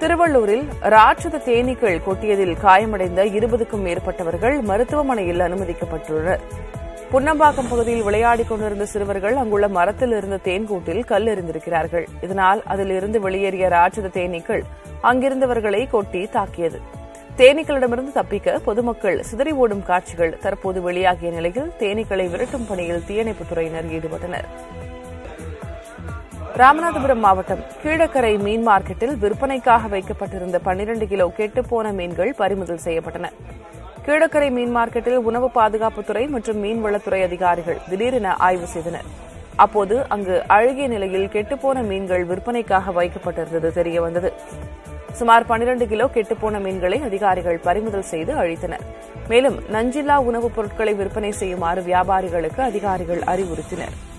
திருவள்ளூரில் ராட்சத தேனீக்கள் கொட்டியதில் காயமடைந்த இருபதுக்கும் மேற்பட்டவர்கள் மருத்துவமனையில் அனுமதிக்கப்பட்டுள்ளனர் புன்னம்பாக்கம் பகுதியில் விளையாடிக் கொண்டிருந்த சிறுவர்கள் அங்குள்ள மரத்தில் இருந்த தேன்கூட்டில் கல் எறிந்திருக்கிறார்கள் இதனால் அதில் இருந்து வெளியேறிய ராட்சத தேனீக்கள் அங்கிருந்தவர்களை கொட்டி தாக்கியது தேனீக்களிடமிருந்து தப்பிக்க பொதுமக்கள் சிதறி ஓடும் காட்சிகள் தற்போது வெளியாகிய நிலையில் தேனீக்களை விரட்டும் பணியில் தீயணைப்புத் துறையினர் ஈடுபட்டனர் ராமநாதபுரம் மாவட்டம் கீழக்கரை மீன் மார்க்கெட்டில் விற்பனைக்காக வைக்கப்பட்டிருந்த 12 கிலோ கெட்டுப்போன மீன்கள் பறிமுதல் செய்யப்பட்டன கீழக்கரை மீன் மார்க்கெட்டில் உணவு பாதுகாப்புத்துறை மற்றும் மீன்வளத்துறை அதிகாரிகள் திடீரென ஆய்வு செய்தனர் அப்போது அங்கு அழுகிய நிலையில் கெட்டுப்போன மீன்கள் விற்பனைக்காக வைக்கப்பட்டிருந்தது தெரியவந்தது சுமார் 12 கிலோ கெட்டுப்போன மீன்களை அதிகாரிகள் பறிமுதல் செய்து அழித்தனர் மேலும் நஞ்சில்லா உணவுப் பொருட்களை விற்பனை செய்யுமாறு வியாபாரிகளுக்கு அதிகாரிகள் அறிவுறுத்தினர்